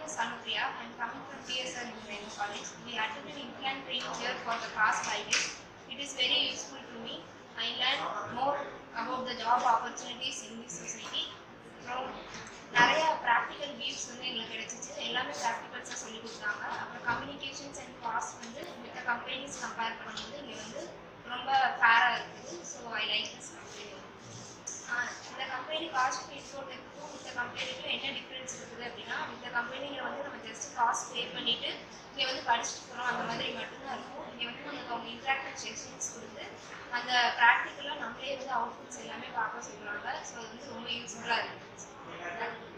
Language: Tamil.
is Anupriya. I'm coming from TSR Engineering College. We attended implant training here for the past five years. It is very useful to me. I learned more about the job opportunities in this society. அப்புறம் நிறைய ப்ராக்டிக்கல் வியூஸ் வந்து எங்களுக்கு கிடைச்சிச்சு எல்லாமே ப்ராக்டிகல்ஸாக சொல்லி கொடுத்தாங்க அப்புறம் கம்யூனிகேஷன்ஸ் அண்ட் காஸ்ட் வந்து மித்த கம்பெனிஸ் கம்பேர் பண்ணும்போது இங்கே வந்து ரொம்ப ஃபேராக இருக்குது so I like this company இந்த கம்பெனி காஸ்ட் ஃபீட்போர்ட்டுக்கும் இந்த கம்பெனிக்கும் என்ன டிஃப்ரென்ஸ் இருக்குது அப்படின்னா இந்த கம்பெனியில் வந்து நம்ம ஜஸ்ட் காஸ்ட் பே பண்ணிவிட்டு இங்கே வந்து படிச்சுட்டு போகிறோம் அந்த மாதிரி மட்டும்தான் இருக்கும் இங்கே வந்து நமக்கு அவங்க இன்ட்ராக்டிவ் செஷன்ஸ் கொடுத்து அந்த ப்ராக்டிக்கலாக நம்மளே வந்து அவுட்புட்ஸ் எல்லாமே பார்க்க சொல்கிறாங்க ஸோ அது வந்து ரொம்ப யூஸ்ஃபுல்லாக இருக்குது